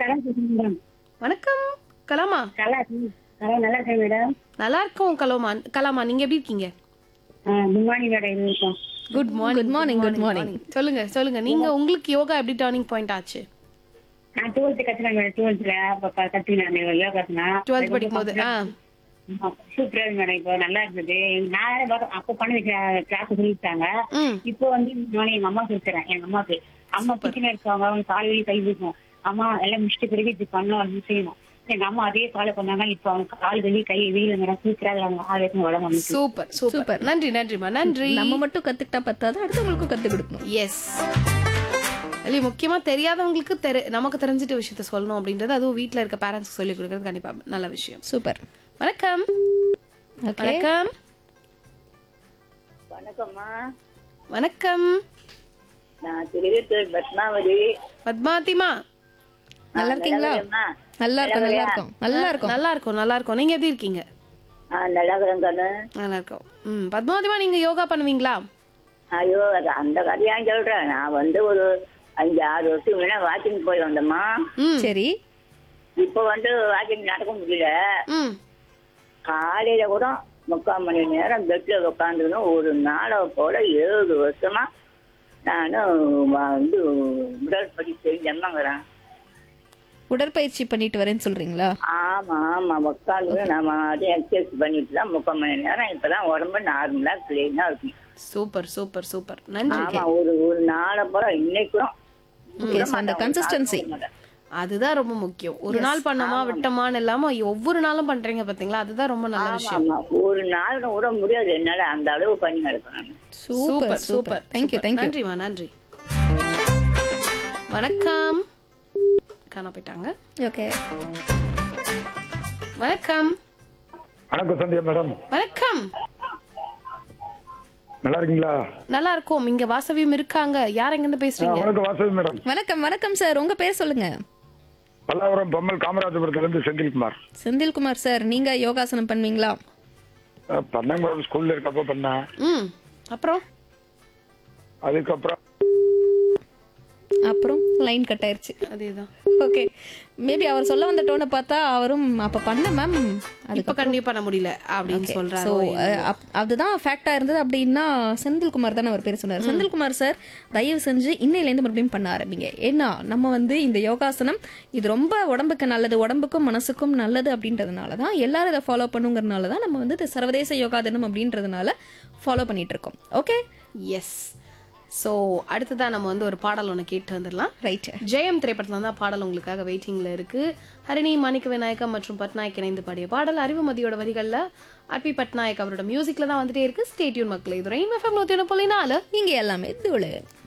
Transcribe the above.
Madam madam வணக்கம் கலாமா நல்லா இருக்கேன் நல்லா நல்லா இருக்கேன் மேடம் நல்லா இருக்கோம் கலாமா கலாமா நீங்க எப்படி இருக்கீங்க குட் மார்னிங் மேடம் இருக்கோம் good morning Good morning, good morning. சொல்லுங்க சொல்லுங்க நீங்க உங்களுக்கு யோகா எப்படி டர்னிங் பாயிண்ட் ஆச்சு நான் டுவெல்த் கத்துனேன் மேடம் டுவெல்த்ல கத்துக்கினேன் யோகா கத்துனா 12th படிக்கும்போது ஆ சூப்பரா இருக்கு மேடம் இப்போ நல்லா இருந்தது நான் வேற வர- அப்போ பண்ண கிளாஸ் சொல்லிட்டாங்க ம் இப்போ வந்து நானே எங்க அம்மா சொல்லித்தரேன் எங்க அம்மாக்கு அம்மா கிச்சன் இருக்கவங்க அவங்க கால் வலி கை வீசும் அம்மா எல்லாம் முடிச்சிட்டு பிறகு இது பண்ணணும் அப்படின்னு செய்யணும் எங்க அம்மா அதே ஃபாலோ பண்ணாங்க இப்போ அவங்க கால் வலி கை வீல மேடம் சூப்பரா அவங்க ஆரோக்கியம் உடம்பு அமைச்சு சூப்பர் சூப்பர் நன்றி நன்றிமா நன்றி நம்ம மட்டும் கத்துக்கிட்டா பத்தாது அடுத்தவங்களுக்கும் கத்து கொடுக்கணும் எஸ் இல்லை முக்கியமா தெரியாதவங்களுக்கு தெரி நமக்கு தெரிஞ்சிட்ட விஷயத்த சொல்லணும் அப்படின்றது அதுவும் வீட்ல இருக்க பேரண்ட்ஸ் சொல்லி கொடுக்கறது கண்டிப்பா நல்ல விஷயம் சூப்பர் வணக்கம் ஓகே வணக்கம் வணக்கம்மா வணக்கம் நான் திருவித்தூர் பத்மாவதி பத்மாவதிமா நல்லா இருக்கீங்களா அம்மா நல்லா இருக்கும் நல்லா இருக்கும் நல்லா இருக்கும் நல்லா இருக்கும் நல்லா இருக்கும் நீங்க எப்படி இருக்கீங்க ஆ நல்லா இருக்கிறேன் கண்ணு நல்லா இருக்கும் ம் பத்மாவதிமா நீங்க யோகா பண்ணுவீங்களா ஐயோ அது அந்த கதையா சொல்றேன் நான் வந்து ஒரு அஞ்சு ஆறு வருஷம் முன்ன வாக்கிங் போய் வந்தேம்மா ம் சரி இப்போ வந்து வாக்கிங் நடக்க முடியல ம் காலையில கூட முக்கால் மணி நேரம் பெட்ல உட்காந்துக்கணும் ஒரு நாளை போல ஏழு வருஷமா நானும் வந்து உடற்படி செஞ்சேம்மாங்கிறேன் உடற்பயிற்சி பண்ணிட்டு வரேன்னு சொல்றீங்களா ஆமா ஆமா உட்காந்து நம்ம எக்ஸசைஸ் பண்ணிட்டு தான் முக்கால் மணி நேரம் இப்பதான் உடம்பு நார்மலா கிளீனா இருக்கும் சூப்பர் சூப்பர் சூப்பர் நன்றி ஆமா ஒரு ஒரு நாளை போல இன்னைக்கும் ஓகே ஸோ அந்த கன்சிஸ்டன்சி அதுதான் ரொம்ப முக்கியம் ஒரு நாள் பண்ணோமா விட்டோமான்னு இல்லாம ஒவ்வொரு நாளும் பண்றீங்க பாத்தீங்களா அதுதான் ரொம்ப நல்ல விஷயம் ஆமா ஒரு நாள் கூட முடியாது என்னால அந்த அளவு பண்ணி நடக்கணும் சூப்பர் சூப்பர் தேங்க்யூ தேங்க்யூ நன்றிமா நன்றி வணக்கம் காண போயிட்டாங்க ஓகே வணக்கம் வணக்கம் சந்தியா மேடம் வணக்கம் நல்லா இருக்கீங்களா நல்லா இருக்கும் இங்க வாசவியும் இருக்காங்க யார் எங்க இருந்து ஆ, பேசுறீங்க வணக்கம் வாசவி மேடம் வணக்கம் வணக்கம் சார் உங்க பேர் சொல்லுங்க பல்லாவரம் பொம்மல் காமராஜபுரத்துல இருந்து செந்தில்குமார் செந்தில்குமார் சார் நீங்க யோகாசனம் பண்ணுவீங்களா ஆ, பண்ணேன் மேடம் ஸ்கூல்ல இருக்கப்போ பண்ணேன் ம் அப்புறம் அதுக்கப்புறம் அப்புறம் லைன் கட் ஆயிருச்சு அதேதான் ஓகே மேபி அவர் சொல்ல வந்த டோனை பார்த்தா அவரும் அப்ப பண்ண மேம் இப்ப கண்டிப்பா பண்ண முடியல அப்படின்னு ஸோ சொல்றாரு அதுதான் ஃபேக்டா இருந்தது அப்படின்னா செந்தில்குமார் தானே அவர் பேர் சொன்னார் செந்தில்குமார் சார் தயவு செஞ்சு இன்னையிலேருந்து மறுபடியும் பண்ண ஆரம்பிங்க ஏன்னா நம்ம வந்து இந்த யோகாசனம் இது ரொம்ப உடம்புக்கு நல்லது உடம்புக்கும் மனசுக்கும் நல்லது அப்படின்றதுனால தான் எல்லாரும் இதை ஃபாலோ பண்ணுங்கிறதுனால தான் நம்ம வந்து இது சர்வதேச யோகா தினம் அப்படின்றதுனால ஃபாலோ பண்ணிட்டு இருக்கோம் ஓகே எஸ் ஸோ அடுத்ததான் நம்ம வந்து ஒரு பாடல் ஒன்று கேட்டு வந்துடலாம் ரைட் ஜெயம் திரைப்படத்துல தான் பாடல் உங்களுக்காக வெயிட்டிங்ல இருக்கு ஹரிணி மாணிக்க விநாயகா மற்றும் பட்நாயக் இணைந்து பாடிய பாடல் அறிவுமதியோட வரிகள்ல அர்பி பட்நாயக் அவரோட மியூசிக்ல தான் வந்துட்டே இருக்கு ஸ்டேட்யூன் மக்கள் இது ரெயின் எஃப்எம் நூத்தி ஒன்று புள்ளி நாலு இங்க எல்லாமே தூளு